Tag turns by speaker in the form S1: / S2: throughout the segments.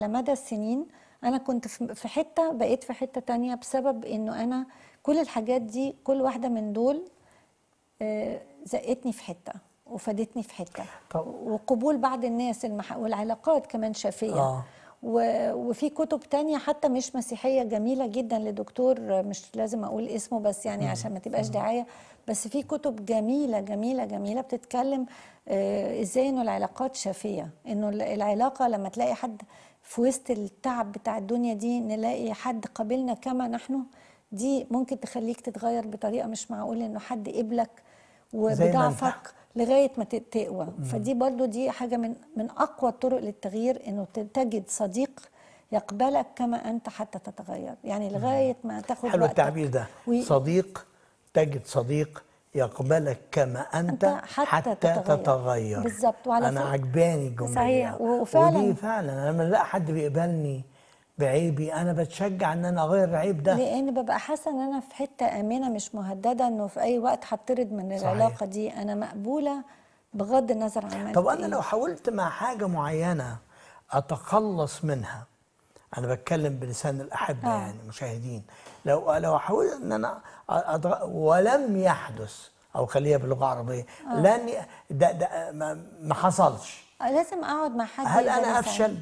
S1: على مدى السنين انا كنت في في حته بقيت في حته تانية بسبب انه انا كل الحاجات دي كل واحده من دول آه، زقتني في حته وفادتني في حته
S2: طب-
S1: وقبول بعض الناس المح... والعلاقات كمان شافيه
S2: آه.
S1: و... وفي كتب تانية حتى مش مسيحية جميلة جدا لدكتور مش لازم أقول اسمه بس يعني عشان ما تبقاش دعاية بس في كتب جميلة جميلة جميلة بتتكلم آه ازاي انه العلاقات شافية انه ال- العلاقة لما تلاقي حد في وسط التعب بتاع الدنيا دي نلاقي حد قابلنا كما نحن دي ممكن تخليك تتغير بطريقة مش معقول انه حد قبلك
S2: زي ما أنت.
S1: وبضعفك لغايه ما ت- تقوى فدي برضو دي حاجه من من اقوى الطرق للتغيير انه ت- تجد صديق يقبلك كما انت حتى تتغير يعني لغايه ما تاخد
S2: حلو
S1: وقتك
S2: التعبير ده
S1: و-
S2: صديق تجد صديق يقبلك كما انت,
S1: أنت حتى تتغير.
S2: تتغير
S1: بالظبط، وعلى
S2: انا
S1: فكرة-
S2: عجباني الجمله
S1: صحيح،
S2: دي.
S1: وفعلاً-
S2: ودي فعلا لما الاقي حد بيقبلني بعيبي انا بتشجع ان انا اغير العيب ده
S1: لان ببقى حاسه ان انا في حته امنه مش مهدده انه في اي وقت هطرد من
S2: صحيح.
S1: العلاقه دي انا مقبوله بغض النظر عن عملت
S2: طب انا
S1: إيه.
S2: لو حاولت مع حاجه معينه اتخلص منها انا بتكلم بلسان الاحبه
S1: آه.
S2: يعني المشاهدين لو لو حاولت ان انا أدغ... ولم يحدث او خليها باللغه العربيه لن ي... ده ده ما, ما حصلش
S1: لازم اقعد مع حد
S2: هل
S1: يقدر
S2: انا
S1: يساعدني.
S2: افشل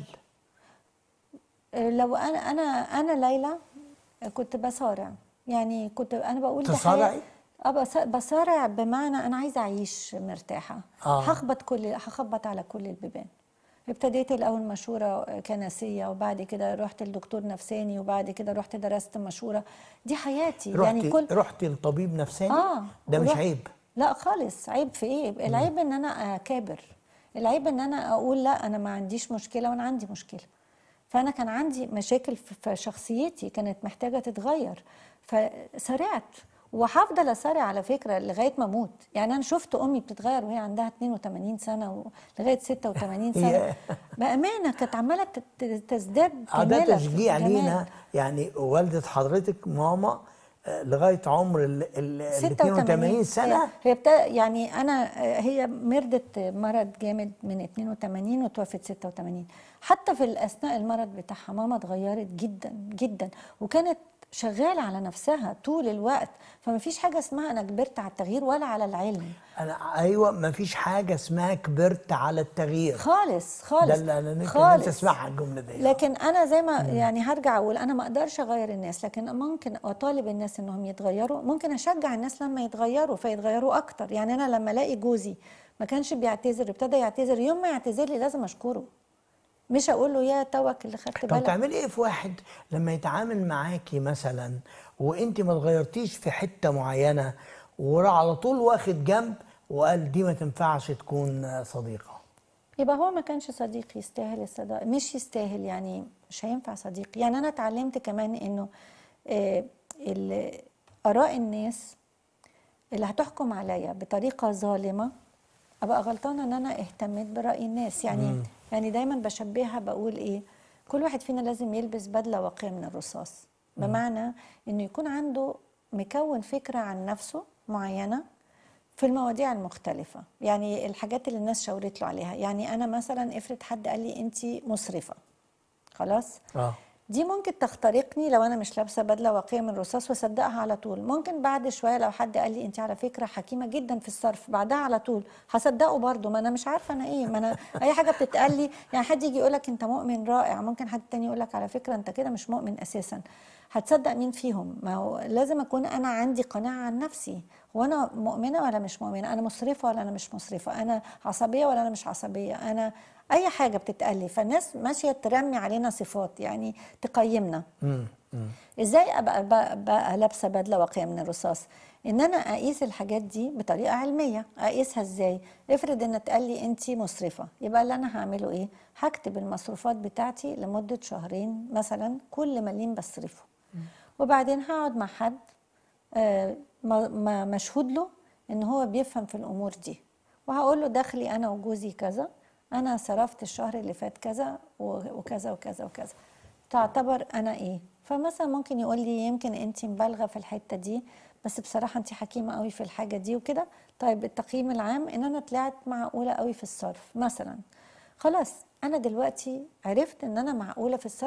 S1: لو انا انا انا ليلى كنت بصارع يعني كنت انا بقول ده
S2: تصارعي؟
S1: حياة- اه بص- بصارع بمعنى انا عايزه اعيش مرتاحه
S2: آه.
S1: هخبط كل هخبط على كل البيبان ابتديت الاول مشوره كنسيه وبعد كده رحت لدكتور نفساني وبعد كده رحت درست مشوره دي حياتي
S2: رحتي
S1: يعني كل
S2: رحتي لطبيب نفساني
S1: اه
S2: ده مش
S1: ورحت-
S2: عيب
S1: لا خالص عيب في ايه العيب ان انا اكابر العيب ان انا اقول لا انا ما عنديش مشكله وانا عندي مشكله فانا كان عندي مشاكل في في شخصيتي كانت محتاجه تتغير فسرعت وهفضل اسارع على فكره لغايه ما اموت يعني انا شفت امي بتتغير وهي عندها 82 سنه ولغايه 86 سنه
S2: هي-
S1: بامانه كانت عماله تت- تزداد
S2: آه، ده
S1: كمالة في
S2: تشجيع
S1: الجمال.
S2: لينا يعني والده حضرتك ماما آه، لغايه عمر ال ال- ال 82 سنه
S1: هي, هي بتا يعني انا هي مرضت مرض جامد من 82 وتوفت 86 حتى في اثناء المرض بتاعها ماما اتغيرت جدا جدا وكانت شغاله على نفسها طول الوقت فما فيش حاجه اسمها انا كبرت على التغيير ولا على العلم
S2: انا ايوه ما فيش حاجه اسمها كبرت على التغيير
S1: خالص خالص
S2: ده اللي انا نفسي
S1: خالص.
S2: اسمعها الجمله دي
S1: لكن انا زي ما يعني هرجع اقول انا ما اقدرش اغير الناس لكن ممكن اطالب الناس انهم يتغيروا ممكن اشجع الناس لما يتغيروا فيتغيروا اكتر يعني انا لما الاقي جوزي ما كانش بيعتذر ابتدى يعتذر يوم ما يعتذر لي لازم اشكره مش اقول له يا توك اللي خدت
S2: طب
S1: بالك
S2: تعملي ايه في واحد لما يتعامل معاكي مثلا وانت ما اتغيرتيش في حته معينه وراح على طول واخد جنب وقال دي ما تنفعش تكون صديقه
S1: يبقى هو ما كانش صديق يستاهل الصداقه مش يستاهل يعني مش هينفع صديق يعني انا اتعلمت كمان انه آه، ال- اراء الناس اللي هتحكم عليا بطريقه ظالمه ابقى غلطانه ان انا اهتميت براي الناس يعني
S2: مم.
S1: يعني دايما بشبهها بقول ايه كل واحد فينا لازم يلبس بدله واقيه من الرصاص بمعنى انه يكون عنده مكون فكره عن نفسه معينه في المواضيع المختلفة يعني الحاجات اللي الناس شاورت له عليها يعني أنا مثلا افرض حد قال لي أنت مسرفة خلاص
S2: اه
S1: دي ممكن تخترقني لو انا مش لابسه بدله واقيه من رصاص واصدقها على طول ممكن بعد شويه لو حد قال لي انت على فكره حكيمه جدا في الصرف بعدها على طول هصدقه برضه ما انا مش عارفه انا ايه ما انا اي حاجه بتتقال لي يعني حد يجي يقول لك انت مؤمن رائع ممكن حد تاني يقول لك على فكره انت كده مش مؤمن اساسا هتصدق مين فيهم ما هو لازم اكون انا عندي قناعه عن نفسي هو انا مؤمنه ولا مش مؤمنه انا مسرفه ولا انا مش مسرفه انا عصبيه ولا انا مش عصبيه انا اي حاجه بتتقال لي فالناس ماشيه ترمي علينا صفات يعني تقيمنا
S2: امم امم
S1: ازاي ابقى بقى, بقى لابسه بدله واقيه من الرصاص ان انا اقيس الحاجات دي بطريقه علميه اقيسها ازاي افرض ان اتقال لي انت مسرفه يبقى اللي انا هعمله ايه هكتب المصروفات بتاعتي لمده شهرين مثلا كل مليم بصرفه وبعدين هقعد مع حد آه، ما- ما- مشهود له ان هو بيفهم في الامور دي وهقول له دخلي انا وجوزي كذا انا صرفت الشهر اللي فات كذا و- وكذا وكذا وكذا تعتبر انا ايه فمثلا ممكن يقول لي يمكن انت مبالغه في الحته دي بس بصراحه انت حكيمه قوي في الحاجه دي وكده طيب التقييم العام ان انا طلعت معقوله قوي في الصرف مثلا خلاص انا دلوقتي عرفت ان انا معقوله في الصرف